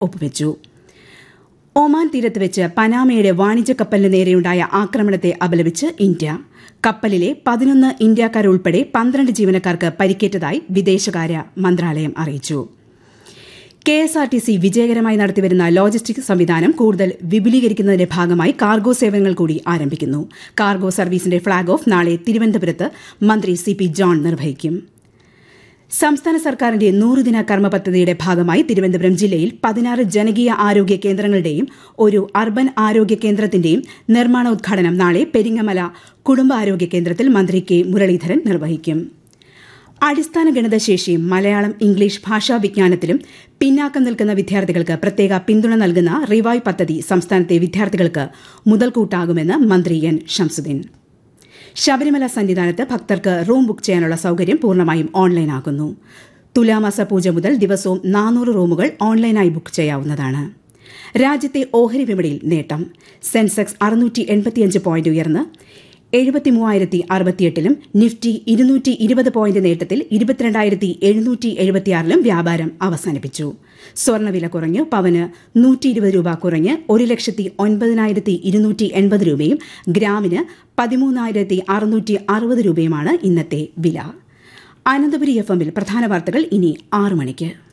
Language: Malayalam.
ഒപ്പുവച്ചു ഒമാൻ തീരത്ത് വെച്ച് പനാമയുടെ വാണിജ്യ കപ്പലിന് നേരെയുണ്ടായ ആക്രമണത്തെ അപലപിച്ച് ഇന്ത്യ കപ്പലിലെ പതിനൊന്ന് ഇന്ത്യക്കാരുൾപ്പെടെ പന്ത്രണ്ട് ജീവനക്കാർക്ക് പരിക്കേറ്റതായി വിദേശകാര്യ മന്ത്രാലയം അറിയിച്ചു K S R T C വിജയകരമായി നടത്തിവരുന്ന ലോജിസ്റ്റിക് സംവിധാനം കൂടുതൽ വിപുലീകരിക്കുന്നതിന്റെ ഭാഗമായി കാർഗോ സേവനങ്ങൾ കൂടി ആരംഭിക്കുന്നു കാർഗോ സർവീസിന്റെ ഫ്ളാഗ് ഓഫ് നാളെ തിരുവനന്തപുരത്ത് മന്ത്രി സി പി ജോൺ നിർവഹിക്കും സംസ്ഥാന സർക്കാരിന്റെ നൂറുദിന കർമ്മ പദ്ധതിയുടെ ഭാഗമായി തിരുവനന്തപുരം ജില്ലയിൽ പതിനാറ് ജനകീയ ആരോഗ്യ കേന്ദ്രങ്ങളുടെയും ഒരു അർബൻ ആരോഗ്യ കേന്ദ്രത്തിന്റെയും നിർമ്മാണോദ്ഘാടനം നാളെ പെരിങ്ങമല കുടുംബാരോഗ്യ കേന്ദ്രത്തിൽ മന്ത്രി കെ മുരളീധരൻ നിർവഹിക്കും അടിസ്ഥാന ഗണിതശേഷിയും മലയാളം ഇംഗ്ലീഷ് ഭാഷാ വിജ്ഞാനത്തിലും പിന്നാക്കം നിൽക്കുന്ന വിദ്യാർത്ഥികൾക്ക് പ്രത്യേക പിന്തുണ നൽകുന്ന റിവൈവ് പദ്ധതി സംസ്ഥാനത്തെ വിദ്യാർത്ഥികൾക്ക് മുതൽക്കൂട്ടാകുമെന്ന് മന്ത്രി എൻ ഷംസുദ്ദീൻ ശബരിമല സന്നിധാനത്ത് ഭക്തർക്ക് റൂം ബുക്ക് ചെയ്യാനുള്ള സൌകര്യം പൂർണ്ണമായും ഓൺലൈനാകുന്നു തുലാമാസ പൂജ മുതൽ ദിവസവും നാനൂറ് റൂമുകൾ ഓൺലൈനായി ബുക്ക് ചെയ്യാവുന്നതാണ് രാജ്യത്തെ ഓഹരി വിപണിയിൽ നേട്ടം സെൻസെക്സ് അറുന്നൂറ്റി എൺപത്തിയഞ്ച് പോയിന്റ് ഉയർന്ന് എഴുപത്തിമൂവായിരത്തി അറുപത്തിയെട്ടിലും നിഫ്റ്റി ഇരുന്നൂറ്റി ഇരുപത് പോയിന്റ് നേട്ടത്തിൽ ഇരുപത്തിരണ്ടായിരത്തി എഴുന്നൂറ്റി എഴുപത്തിയാറിലും വ്യാപാരം അവസാനിപ്പിച്ചു സ്വർണ്ണവില കുറഞ്ഞു പവന് നൂറ്റി ഇരുപത് രൂപ കുറഞ്ഞ് ഒരു ലക്ഷത്തി ഒൻപതിനായിരത്തി ഇരുന്നൂറ്റി എൺപത് രൂപയും ഗ്രാമിന് പതിമൂന്നായിരത്തി അറുന്നൂറ്റി അറുപത് രൂപയുമാണ് ഇന്നത്തെ വില അനന്തപുരി എഫ് എമ്മിൽ പ്രധാന വാർത്തകൾ ഇനി ആറു മണിക്ക്